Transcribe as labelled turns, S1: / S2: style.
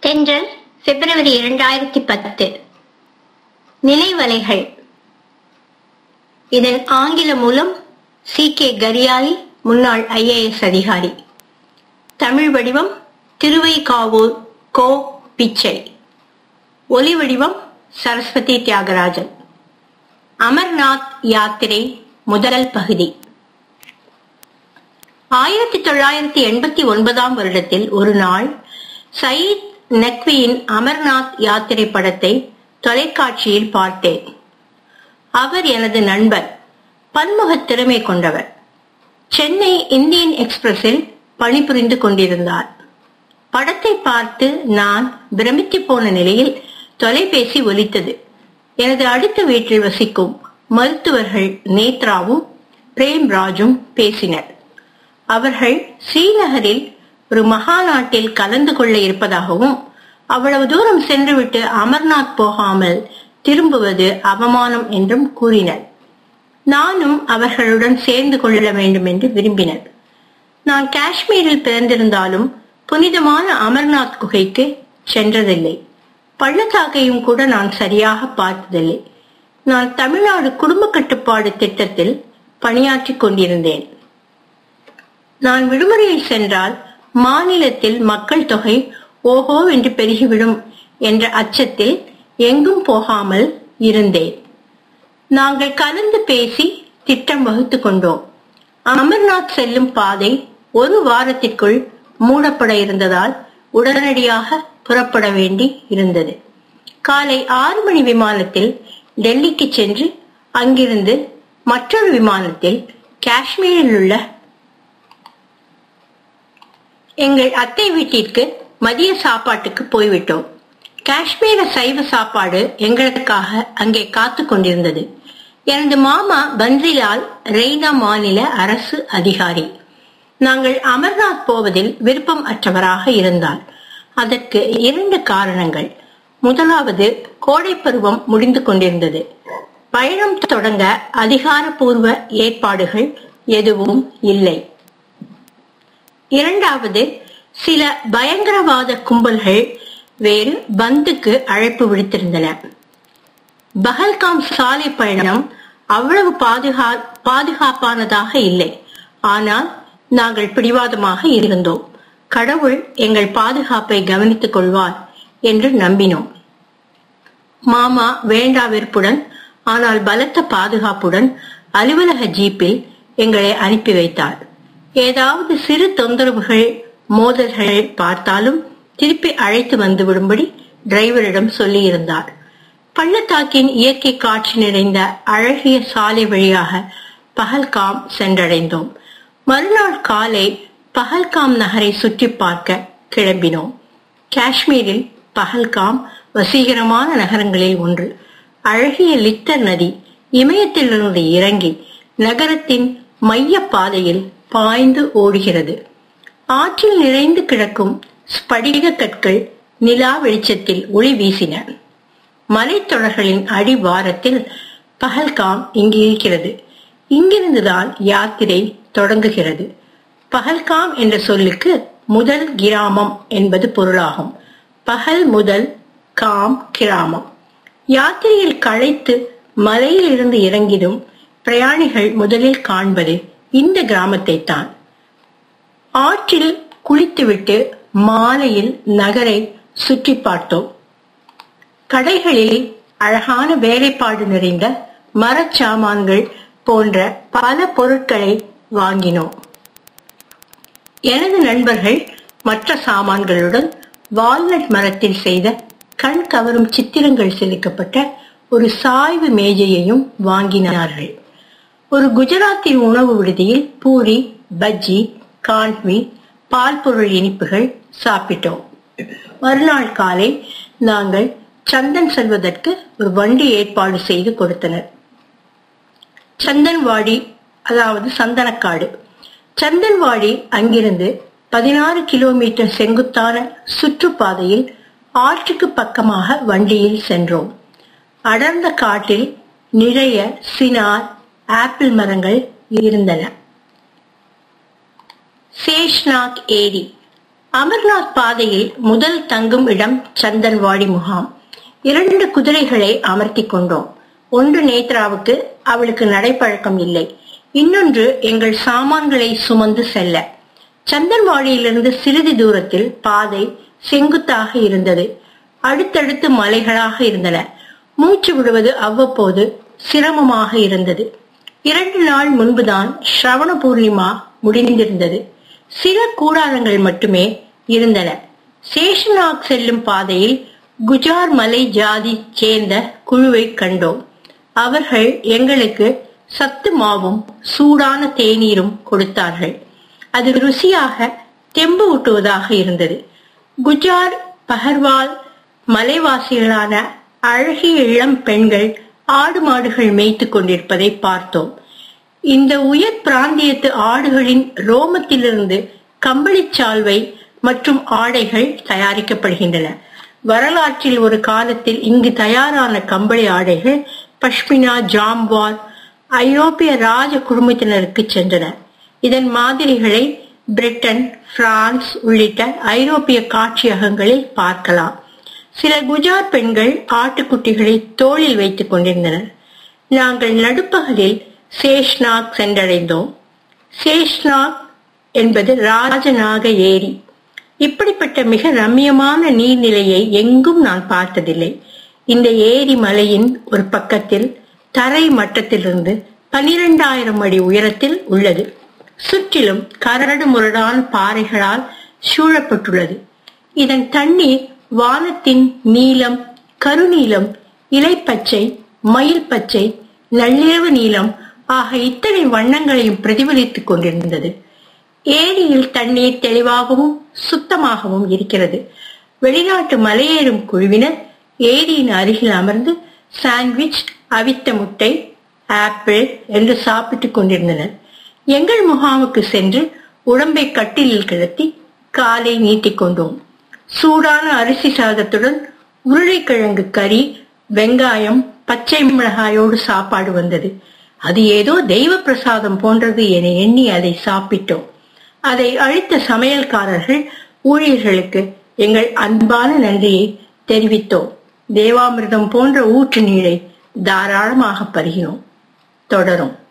S1: தென்றல் பிப்ரவரி இரண்டாயிரத்தி பத்து நினைவலைகள் இதன் ஆங்கில மூலம் சி கே கரியாலி முன்னாள் ஐஏஎஸ் அதிகாரி தமிழ் வடிவம் திருவைகாவூர் கோ பிச்சை ஒலி வடிவம் சரஸ்வதி தியாகராஜன் அமர்நாத் யாத்திரை முதல் பகுதி ஆயிரத்தி தொள்ளாயிரத்தி எண்பத்தி ஒன்பதாம் வருடத்தில் ஒரு நாள் சயீத் நக்வியின் அமர்நாத் யாத்திரை படத்தை தொலைக்காட்சியில் பார்த்தேன் அவர் எனது நண்பர் பன்முக திறமை கொண்டவர் சென்னை இந்தியன் எக்ஸ்பிரஸில் பணிபுரிந்து கொண்டிருந்தார் படத்தை பார்த்து நான் பிரமித்து போன நிலையில் தொலைபேசி ஒலித்தது எனது அடுத்த வீட்டில் வசிக்கும் மருத்துவர்கள் நேத்ராவும் பிரேம்ராஜும் பேசினர் அவர்கள் ஸ்ரீநகரில் ஒரு மகாநாட்டில் கலந்து கொள்ள இருப்பதாகவும் அவ்வளவு தூரம் சென்றுவிட்டு அமர்நாத் போகாமல் திரும்புவது அவமானம் என்றும் கூறினர் நானும் அவர்களுடன் சேர்ந்து கொள்ள வேண்டும் என்று விரும்பினர் நான் காஷ்மீரில் பிறந்திருந்தாலும் புனிதமான அமர்நாத் குகைக்கு சென்றதில்லை பள்ளத்தாக்கையும் கூட நான் சரியாக பார்த்ததில்லை நான் தமிழ்நாடு குடும்ப கட்டுப்பாடு திட்டத்தில் பணியாற்றிக் கொண்டிருந்தேன் நான் விடுமுறையில் சென்றால் மாநிலத்தில் மக்கள் தொகை ஓஹோ என்று பெருகிவிடும் என்ற அச்சத்தில் எங்கும் போகாமல் இருந்தேன் நாங்கள் கலந்து பேசி திட்டம் வகுத்து கொண்டோம் அமர்நாத் செல்லும் பாதை ஒரு வாரத்திற்குள் மூடப்பட இருந்ததால் உடனடியாக புறப்பட வேண்டி இருந்தது காலை ஆறு மணி விமானத்தில் டெல்லிக்கு சென்று அங்கிருந்து மற்றொரு விமானத்தில் காஷ்மீரில் உள்ள எங்கள் அத்தை வீட்டிற்கு மதிய சாப்பாட்டுக்கு போய்விட்டோம் காஷ்மீர சைவ சாப்பாடு எங்களுக்காக அங்கே காத்து கொண்டிருந்தது எனது மாமா பன்ரிலால் ரெய்னா மாநில அரசு அதிகாரி நாங்கள் அமர்நாத் போவதில் விருப்பம் அற்றவராக இருந்தார் அதற்கு இரண்டு காரணங்கள் முதலாவது கோடை பருவம் முடிந்து கொண்டிருந்தது பயணம் தொடங்க அதிகாரப்பூர்வ ஏற்பாடுகள் எதுவும் இல்லை இரண்டாவது சில பயங்கரவாத கும்பல்கள் வேறு பந்துக்கு அழைப்பு விடுத்திருந்தன பஹல்காம் சாலை பயணம் அவ்வளவு பாதுகா பாதுகாப்பானதாக இல்லை ஆனால் நாங்கள் பிடிவாதமாக இருந்தோம் கடவுள் எங்கள் பாதுகாப்பை கவனித்துக் கொள்வார் என்று நம்பினோம் மாமா வேண்டா வெறுப்புடன் ஆனால் பலத்த பாதுகாப்புடன் அலுவலக ஜீப்பில் எங்களை அனுப்பி வைத்தார் ஏதாவது சிறு தொந்தரவுகள் மோதல்கள் பார்த்தாலும் திருப்பி அழைத்து வந்து விடும்படி டிரைவரிடம் சொல்லியிருந்தார் பள்ளத்தாக்கின் இயற்கை காட்சி நிறைந்த அழகிய சாலை வழியாக பஹல்காம் சென்றடைந்தோம் மறுநாள் காலை பஹல்காம் நகரை சுற்றி பார்க்க கிளம்பினோம் காஷ்மீரில் பஹல்காம் வசீகரமான நகரங்களில் ஒன்று அழகிய லித்தர் நதி இமயத்திலிருந்து இறங்கி நகரத்தின் மைய பாதையில் பாய்ந்து ஓடுகிறது ஆற்றில் நிறைந்து கிடக்கும் ஸ்படிக கற்கள் நிலா வெளிச்சத்தில் ஒளி வீசின மலைத்தொடர்களின் அடிவாரத்தில் பகல்காம் இங்கு இருக்கிறது இங்கிருந்துதான் யாத்திரை தொடங்குகிறது பகல்காம் என்ற சொல்லுக்கு முதல் கிராமம் என்பது பொருளாகும் பகல் முதல் காம் கிராமம் யாத்திரையில் களைத்து மலையில் இருந்து இறங்கிடும் பிரயாணிகள் முதலில் காண்பது இந்த கிராமத்தை தான் ஆற்றில் குளித்துவிட்டு மாலையில் நகரை சுற்றி பார்த்தோம் கடைகளில் அழகான வேலைப்பாடு நிறைந்த மரச்சாமான்கள் போன்ற பல பொருட்களை வாங்கினோம் எனது நண்பர்கள் மற்ற சாமான்களுடன் வால்நட் மரத்தில் செய்த கண் கவரும் சித்திரங்கள் செதுக்கப்பட்ட ஒரு சாய்வு மேஜையையும் வாங்கினார்கள் ஒரு குஜராத்தின் உணவு விடுதியில் பூரி பஜ்ஜி கான்வி பால் பொருள் இனிப்புகள் சாப்பிட்டோம் மறுநாள் காலை நாங்கள் சந்தன் செல்வதற்கு ஒரு வண்டி ஏற்பாடு செய்து கொடுத்தனர் சந்தன்வாடி அதாவது சந்தனக்காடு சந்தன்வாடி அங்கிருந்து பதினாறு கிலோமீட்டர் செங்குத்தான சுற்றுப்பாதையில் ஆற்றுக்கு பக்கமாக வண்டியில் சென்றோம் அடர்ந்த காட்டில் நிறைய சினார் ஆப்பிள் மரங்கள் இருந்தன சேஷ்நாக் ஏரி அமர்நாத் பாதையில் முதல் தங்கும் இடம் சந்தன்வாடி முகாம் இரண்டு குதிரைகளை அமர்த்தி கொண்டோம் ஒன்று நேத்ராவுக்கு அவளுக்கு நடைப்பழக்கம் இல்லை இன்னொன்று எங்கள் சாமான்களை சுமந்து செல்ல சந்தன்வாடியிலிருந்து சிறிது தூரத்தில் பாதை செங்குத்தாக இருந்தது அடுத்தடுத்து மலைகளாக இருந்தன மூச்சு விடுவது அவ்வப்போது சிரமமாக இருந்தது இரண்டு நாள் முன்புதான் ஸ்ரவண பூர்ணிமா முடிந்திருந்தது சில கூடாரங்கள் மட்டுமே இருந்தன சேஷநாக் செல்லும் பாதையில் குஜார் மலை ஜாதி சேர்ந்த குழுவை கண்டோம் அவர்கள் எங்களுக்கு சத்து மாவும் சூடான தேநீரும் கொடுத்தார்கள் அது ருசியாக தெம்பு ஊட்டுவதாக இருந்தது குஜார் பகர்வால் மலைவாசிகளான அழகிய இளம் பெண்கள் ஆடு மாடுகள் மேய்த்து கொண்டிருப்பதை பார்த்தோம் இந்த உயர் பிராந்தியத்து ஆடுகளின் ரோமத்திலிருந்து கம்பளிச்சால்வை மற்றும் ஆடைகள் தயாரிக்கப்படுகின்றன வரலாற்றில் ஒரு காலத்தில் இங்கு தயாரான கம்பளி ஆடைகள் பஷ்மினா ஜாம்வால் ஐரோப்பிய ராஜ குடும்பத்தினருக்கு சென்றன இதன் மாதிரிகளை பிரிட்டன் பிரான்ஸ் உள்ளிட்ட ஐரோப்பிய காட்சியகங்களில் பார்க்கலாம் சில குஜார் பெண்கள் ஆட்டுக்குட்டிகளை தோளில் வைத்துக் கொண்டிருந்தனர் நாங்கள் நடுப்பகலில் சேஷ்நாக் சென்றடைந்தோம் சேஷ்நாக் என்பது ராஜநாக ஏரி இப்படிப்பட்ட மிக ரம்மியமான நீர்நிலையை எங்கும் நான் பார்த்ததில்லை இந்த ஏரி மலையின் ஒரு பக்கத்தில் தரை மட்டத்திலிருந்து பனிரெண்டாயிரம் அடி உயரத்தில் உள்ளது சுற்றிலும் கரடு முரடான பாறைகளால் சூழப்பட்டுள்ளது இதன் தண்ணீர் வானத்தின் நீலம் கருநீலம் இலைப்பச்சை மயில் பச்சை நள்ளிரவு நீலம் ஆக இத்தனை வண்ணங்களையும் பிரதிபலித்துக் கொண்டிருந்தது ஏரியில் தண்ணீர் தெளிவாகவும் சுத்தமாகவும் இருக்கிறது வெளிநாட்டு மலையேறும் குழுவினர் ஏரியின் அருகில் அமர்ந்து சாண்ட்விச் அவித்த முட்டை ஆப்பிள் என்று சாப்பிட்டுக் கொண்டிருந்தனர் எங்கள் முகாமுக்கு சென்று உடம்பை கட்டிலில் கிடத்தி காலை நீட்டிக் கொண்டோம் சூடான அரிசி சாதத்துடன் உருளைக்கிழங்கு கறி வெங்காயம் பச்சை மிளகாயோடு சாப்பாடு வந்தது அது ஏதோ தெய்வ பிரசாதம் போன்றது என எண்ணி அதை சாப்பிட்டோம் அதை அழித்த சமையல்காரர்கள் ஊழியர்களுக்கு எங்கள் அன்பான நன்றியை தெரிவித்தோம் தேவாமிர்தம் போன்ற ஊற்று நீரை தாராளமாக பருகினோம் தொடரும்